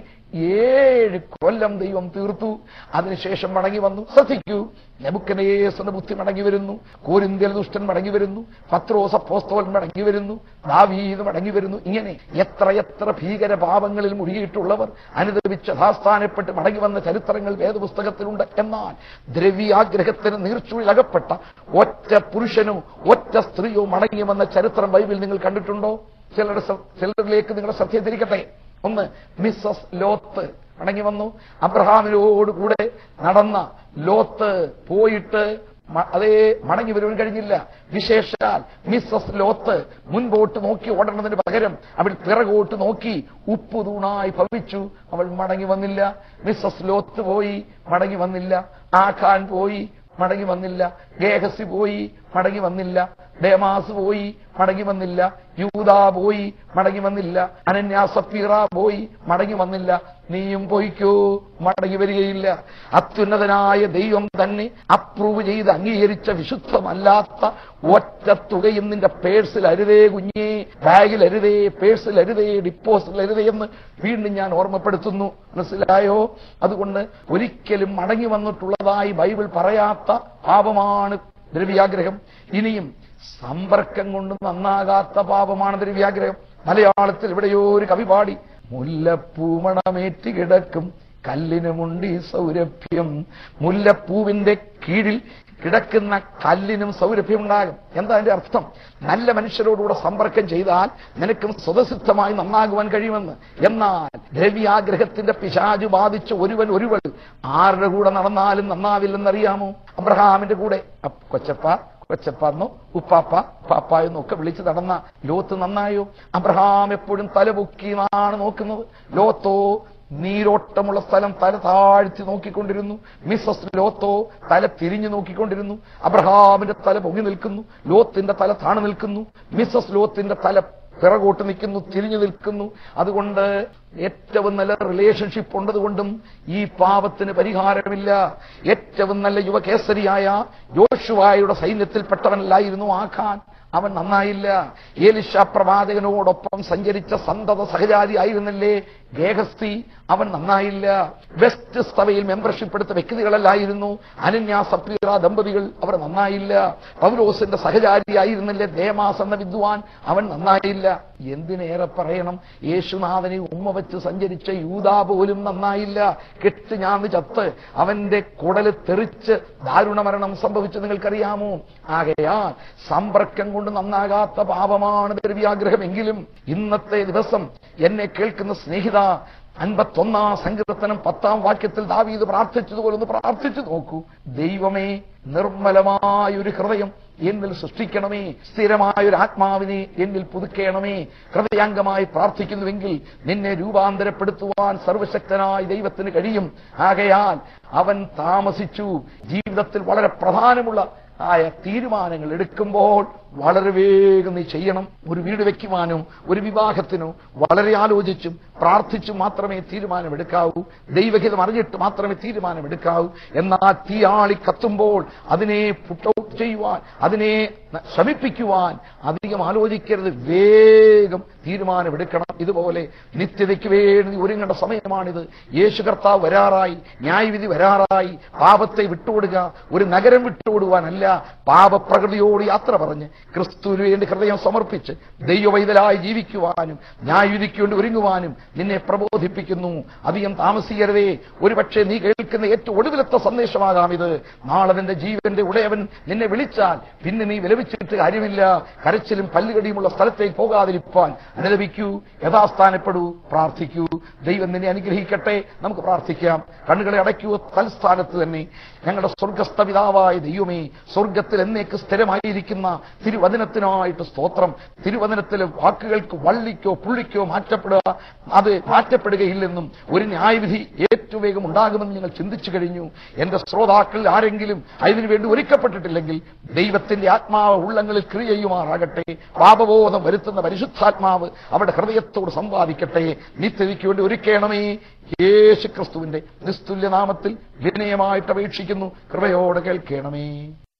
ഏഴ് കൊല്ലം ദൈവം തീർത്തു അതിനുശേഷം മടങ്ങി വന്നു ശ്രദ്ധിക്കൂ നെബുക്കനേസറിന്റെ ബുദ്ധി മടങ്ങി വരുന്നു കോരിന്ത്യൽ ദുഷ്ടൻ മടങ്ങി വരുന്നു പത്രോസ പോസ്തോൽ മടങ്ങി വരുന്നു ദാവീദ് മടങ്ങി വരുന്നു ഇങ്ങനെ എത്ര എത്ര ഭീകര പാപങ്ങളിൽ മുഴുകിയിട്ടുള്ളവർ അനുദപിച്ച് യഥാസ്ഥാനപ്പെട്ട് മടങ്ങി വന്ന ചരിത്രങ്ങൾ വേദപുസ്തകത്തിലുണ്ട് എന്നാൽ ദ്രവ്യാഗ്രഹത്തിന് നീർച്ചുള്ളിൽ അകപ്പെട്ട ഒറ്റ പുരുഷനോ ഒറ്റ സ്ത്രീയോ മടങ്ങി വന്ന ചരിത്രം ബൈബിൾ നിങ്ങൾ കണ്ടിട്ടുണ്ടോ ചിലരുടെ ശ്ര- ചിലരിലേക്ക് നിങ്ങളുടെ ശ്രദ്ധയെ തിരിക്കട്ടെ ഒന്ന് മിസ്സസ് ലോത്ത് മടങ്ങി വന്നു അബ്രഹാമിനോട് കൂടെ നടന്ന ലോത്ത് പോയിട്ട് മ- അതേ മടങ്ങി വരുവാൻ കഴിഞ്ഞില്ല വിശേഷാൽ മിസ്സസ് ലോത്ത് മുൻപോട്ട് നോക്കി ഓടേണ്ടതിന് പകരം അവൾ പിറകോട്ട് നോക്കി ഉപ്പു തൂണായി ഭവിച്ചു അവൾ മടങ്ങി വന്നില്ല മിസ്സസ് ലോത്ത് പോയി മടങ്ങി വന്നില്ല ആഖാൻ പോയി മടങ്ങി വന്നില്ല ഗേഹസി പോയി മടങ്ങി വന്നില്ല ഡേമാസ് പോയി മടങ്ങി വന്നില്ല യൂദാ പോയി മടങ്ങി വന്നില്ല അനന്യാസപ്പീറ പോയി മടങ്ങി വന്നില്ല നീയും പോയിക്കോ മടങ്ങി വരികയില്ല അത്യുന്നതനായ ദൈവം തന്നെ അപ്രൂവ് ചെയ്ത് അംഗീകരിച്ച വിശുദ്ധമല്ലാത്ത ഒറ്റ തുകയും നിന്റെ പേഴ്സിൽ അരുതേ കുഞ്ഞേ ബാഗിൽ അരുതേ പേഴ്സിൽ അരുതേ ഡിപ്പോസിൽ അരുതേ എന്ന് വീണ്ടും ഞാൻ ഓർമ്മപ്പെടുത്തുന്നു മനസ്സിലായോ അതുകൊണ്ട് ഒരിക്കലും മടങ്ങി വന്നിട്ടുള്ളതായി ബൈബിൾ പറയാത്ത പാപമാണ് ദ്രവ്യാഗ്രഹം ഇനിയും സമ്പർക്കം കൊണ്ട് നന്നാകാത്ത പാപമാണ് ദ്രവ്യാഗ്രഹം മലയാളത്തിൽ എവിടെയോ ഒരു കവി പാടി മുല്ലപ്പൂമണമേറ്റ് കിടക്കും കല്ലിനുമുണ്ട് ഈ സൗരഭ്യം മുല്ലപ്പൂവിന്റെ കീഴിൽ കിടക്കുന്ന കല്ലിനും സൗരഭ്യമുണ്ടാകും എന്താ അതിന്റെ അർത്ഥം നല്ല മനുഷ്യരോടുകൂടെ സമ്പർക്കം ചെയ്താൽ നിനക്കും സ്വതസിദ്ധമായി നന്നാകുവാൻ കഴിയുമെന്ന് എന്നാൽ ദ്രവ്യാഗ്രഹത്തിന്റെ പിശാചു ബാധിച്ച ഒരുവൻ ഒരുവൾ ആരുടെ കൂടെ നടന്നാലും നന്നാവില്ലെന്നറിയാമോ അബ്രഹാമിന്റെ കൂടെ അപ്പ് കൊച്ചപ്പ കൊച്ചപ്പാന്നോ ഉപ്പാപ്പ പാപ്പ എന്നൊക്കെ വിളിച്ച് നടന്ന ലോത്ത് നന്നായോ അബ്രഹാം എപ്പോഴും തലപൊക്കി എന്നാണ് നോക്കുന്നത് ലോത്തോ നീരോട്ടമുള്ള സ്ഥലം തല താഴ്ത്തി നോക്കിക്കൊണ്ടിരുന്നു മിസ്സസ് ലോത്തോ തല തിരിഞ്ഞു നോക്കിക്കൊണ്ടിരുന്നു അബ്രഹാമിന്റെ തല പൊങ്ങി നിൽക്കുന്നു ലോത്തിന്റെ തല താണു നിൽക്കുന്നു മിസ്സസ് ലോത്തിന്റെ തല പിറകോട്ട് നിൽക്കുന്നു തിരിഞ്ഞു നിൽക്കുന്നു അതുകൊണ്ട് ഏറ്റവും നല്ല റിലേഷൻഷിപ്പ് ഉണ്ടതുകൊണ്ടും ഈ പാപത്തിന് പരിഹാരമില്ല ഏറ്റവും നല്ല യുവകേസരിയായ യോശുവായുടെ സൈന്യത്തിൽപ്പെട്ടവനല്ലായിരുന്നു ആഖാൻ അവൻ നന്നായില്ല ഏലിശ പ്രവാചകനോടൊപ്പം സഞ്ചരിച്ച സന്തത സഹചാരി ആയിരുന്നല്ലേ ഗേഹസ്തി അവൻ നന്നായില്ല വെസ്റ്റ് സഭയിൽ മെമ്പർഷിപ്പ് എടുത്ത വ്യക്തികളല്ലായിരുന്നു അനന്യ സപ്പീറ ദമ്പതികൾ അവർ നന്നായില്ല പൗലോസിന്റെ സഹചാരിയായിരുന്നില്ലേ ദേമാസ് എന്ന വിദ്വാൻ അവൻ നന്നായില്ല എന്തിനേറെ പറയണം യേശുനാഥനെ ഉമ്മ വെച്ച് സഞ്ചരിച്ച യൂതാ പോലും നന്നായില്ല കെട്ട് ഞാന്ന് ചത്ത് അവന്റെ കുടല് തെറിച്ച് ദാരുണമരണം സംഭവിച്ചു നിങ്ങൾക്കറിയാമോ ആകയാൽ സമ്പർക്കം കൊണ്ട് നന്നാകാത്ത പാപമാണ് ദ്രവ്യാഗ്രഹമെങ്കിലും ഇന്നത്തെ ദിവസം എന്നെ കേൾക്കുന്ന സ്നേഹിത അൻപത്തൊന്നാം സങ്കീർത്തനം പത്താം വാക്യത്തിൽ ദാവീദ് പ്രാർത്ഥിച്ചതുപോലെ ഒന്ന് പ്രാർത്ഥിച്ചു നോക്കൂ ദൈവമേ നിർമ്മലമായ ഒരു ഹൃദയം എന്നിൽ സൃഷ്ടിക്കണമേ സ്ഥിരമായ ഒരു ആത്മാവിനെ എന്നിൽ പുതുക്കേണമേ ഹൃദയാംഗമായി പ്രാർത്ഥിക്കുന്നുവെങ്കിൽ നിന്നെ രൂപാന്തരപ്പെടുത്തുവാൻ സർവശക്തനായ ദൈവത്തിന് കഴിയും ആകയാൽ അവൻ താമസിച്ചു ജീവിതത്തിൽ വളരെ പ്രധാനമുള്ള ആയ തീരുമാനങ്ങൾ എടുക്കുമ്പോൾ വളരെ വേഗം നീ ചെയ്യണം ഒരു വീട് വെക്കുവാനോ ഒരു വിവാഹത്തിനോ വളരെ ആലോചിച്ചും പ്രാർത്ഥിച്ചും മാത്രമേ തീരുമാനമെടുക്കാവൂ ദൈവഹിതം അറിഞ്ഞിട്ട് മാത്രമേ തീരുമാനമെടുക്കാവൂ എന്നാൽ തീയാളി കത്തുമ്പോൾ അതിനെ പുട്ട് ഔട്ട് ചെയ്യുവാൻ അതിനെ ന- ശമിപ്പിക്കുവാൻ അധികം ആലോചിക്കരുത് വേഗം തീരുമാനമെടുക്കണം ഇതുപോലെ നിത്യതയ്ക്ക് വേണ്ടി ഒരുങ്ങേണ്ട സമയമാണിത് യേശു കർത്താവ് വരാറായി ന്യായവിധി വരാറായി പാപത്തെ വിട്ടുകൊടുക ഒരു നഗരം വിട്ടുകൊടുവാനല്ല പാപപ്രകൃതിയോട് യാത്ര പറഞ്ഞ് ക്രിസ്തുവിന് വേണ്ടി ഹൃദയം സമർപ്പിച്ച് ദൈവവൈതലായി ജീവിക്കുവാനും ന്യായവിധിക്ക് വേണ്ടി ഒരുങ്ങുവാനും നിന്നെ പ്രബോധിപ്പിക്കുന്നു അധികം താമസിക്കരുതേ ഒരുപക്ഷെ നീ കേൾക്കുന്ന ഏറ്റവും ഒടുവിലത്തെ സന്ദേശമാകാം ഇത് നാളെ നിന്റെ ജീവന്റെ ഉടയവൻ നിന്നെ വിളിച്ചാൽ പിന്നെ നീ വിലപിച്ചിട്ട് കാര്യമില്ല കരച്ചിലും പല്ലുകടിയുമുള്ള സ്ഥലത്തേക്ക് പോകാതിരിപ്പാൻ അനുലപിക്കൂ യഥാസ്ഥാനപ്പെടൂ പ്രാർത്ഥിക്കൂ ദൈവം നിന്നെ അനുഗ്രഹിക്കട്ടെ നമുക്ക് പ്രാർത്ഥിക്കാം കണ്ണുകളെ അടയ്ക്കൂ തൽസ്ഥാനത്ത് തന്നെ ഞങ്ങളുടെ സ്വർഗസ്ഥ പിതാവായ ദൈവമേ സ്വർഗത്തിൽ എന്നേക്ക് സ്ഥിരമായിരിക്കുന്ന തിരുവചനത്തിനായിട്ട് സ്തോത്രം തിരുവചനത്തിലെ വാക്കുകൾക്ക് വള്ളിക്കോ പുള്ളിക്കോ മാറ്റപ്പെടുക അത് മാറ്റപ്പെടുകയില്ലെന്നും ഒരു ന്യായവിധി ഏറ്റവും വേഗം ഉണ്ടാകുമെന്ന് ഞങ്ങൾ ചിന്തിച്ചു കഴിഞ്ഞു എന്റെ ശ്രോതാക്കളിൽ ആരെങ്കിലും അതിനു വേണ്ടി ഒരുക്കപ്പെട്ടിട്ടില്ലെങ്കിൽ ദൈവത്തിന്റെ ആത്മാവ് ഉള്ളങ്ങളിൽ ക്രിയ ചെയ്യുമാറാകട്ടെ പാപബോധം വരുത്തുന്ന പരിശുദ്ധാത്മാവ് അവരുടെ ഹൃദയത്തോട് സംവാദിക്കട്ടെ നിത്യതയ്ക്ക് വേണ്ടി ഒരുക്കേണമേ യേശു ക്രിസ്തുവിന്റെ നിസ്തുല്യനാമത്തിൽ വിനയമായിട്ട് അപേക്ഷിക്കുന്നു കൃപയോടെ കേൾക്കണമേ